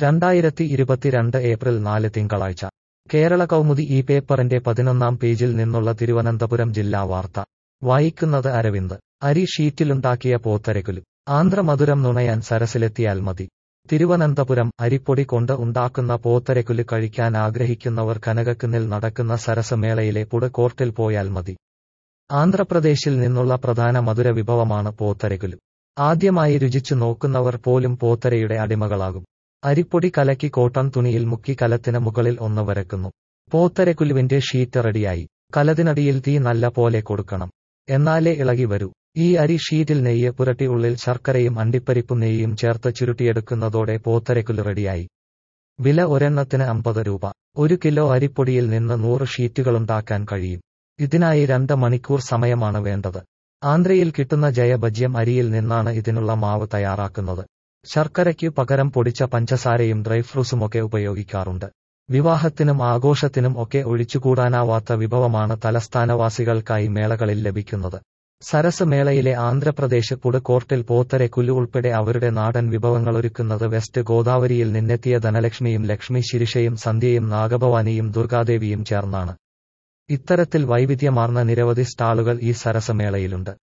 രണ്ടായിരത്തി ഇരുപത്തിരണ്ട് ഏപ്രിൽ നാല് തിങ്കളാഴ്ച കേരള കൗമുദി ഈ പേപ്പറിന്റെ പതിനൊന്നാം പേജിൽ നിന്നുള്ള തിരുവനന്തപുരം ജില്ലാ വാർത്ത വായിക്കുന്നത് അരവിന്ദ് അരി ഷീറ്റിലുണ്ടാക്കിയ പോത്തരകുലു ആന്ധ്രമധുരം നുണയാൻ സരസിലെത്തിയാൽ മതി തിരുവനന്തപുരം അരിപ്പൊടി കൊണ്ട് ഉണ്ടാക്കുന്ന പോത്തരകുലു കഴിക്കാൻ ആഗ്രഹിക്കുന്നവർ കനകക്കുന്നിൽ നടക്കുന്ന സരസമേളയിലെ പുട് കോർട്ടിൽ പോയാൽ മതി ആന്ധ്രാപ്രദേശിൽ നിന്നുള്ള പ്രധാന മധുര വിഭവമാണ് പോത്തരകുലു ആദ്യമായി രുചിച്ചു നോക്കുന്നവർ പോലും പോത്തരയുടെ അടിമകളാകും അരിപ്പൊടി കലക്കി കോട്ടൺ തുണിയിൽ മുക്കി കലത്തിന് മുകളിൽ ഒന്ന് വരക്കുന്നു പോത്തരക്കുലുവിന്റെ ഷീറ്റ് റെഡിയായി കലതിനടിയിൽ തീ നല്ല പോലെ കൊടുക്കണം എന്നാലേ ഇളകി വരൂ ഈ അരി ഷീറ്റിൽ നെയ്യ് പുരട്ടി ഉള്ളിൽ ശർക്കരയും അണ്ടിപ്പരിപ്പും നെയ്യും ചേർത്ത് ചുരുട്ടിയെടുക്കുന്നതോടെ പോത്തരക്കുലു റെഡിയായി വില ഒരെണ്ണത്തിന് അമ്പത് രൂപ ഒരു കിലോ അരിപ്പൊടിയിൽ നിന്ന് നൂറ് ഷീറ്റുകളുണ്ടാക്കാൻ കഴിയും ഇതിനായി രണ്ട് മണിക്കൂർ സമയമാണ് വേണ്ടത് ആന്ധ്രയിൽ കിട്ടുന്ന ജയഭജ്യം അരിയിൽ നിന്നാണ് ഇതിനുള്ള മാവ് തയ്യാറാക്കുന്നത് ശർക്കരയ്ക്കു പകരം പൊടിച്ച പഞ്ചസാരയും ഡ്രൈഫ്രൂട്ട്സുമൊക്കെ ഉപയോഗിക്കാറുണ്ട് വിവാഹത്തിനും ആഘോഷത്തിനും ഒക്കെ ഒഴിച്ചുകൂടാനാവാത്ത വിഭവമാണ് തലസ്ഥാനവാസികൾക്കായി മേളകളിൽ ലഭിക്കുന്നത് സരസ് മേളയിലെ ആന്ധ്രാപ്രദേശ് പുട് കോർട്ടിൽ പോത്തരെ കുലു ഉൾപ്പെടെ അവരുടെ നാടൻ വിഭവങ്ങളൊരുക്കുന്നത് വെസ്റ്റ് ഗോദാവരിയിൽ നിന്നെത്തിയ ധനലക്ഷ്മിയും ലക്ഷ്മി ശിരിഷയും സന്ധ്യയും നാഗഭവാനിയും ദുർഗാദേവിയും ചേർന്നാണ് ഇത്തരത്തിൽ വൈവിധ്യമാർന്ന നിരവധി സ്റ്റാളുകൾ ഈ സരസമേളയിലുണ്ട്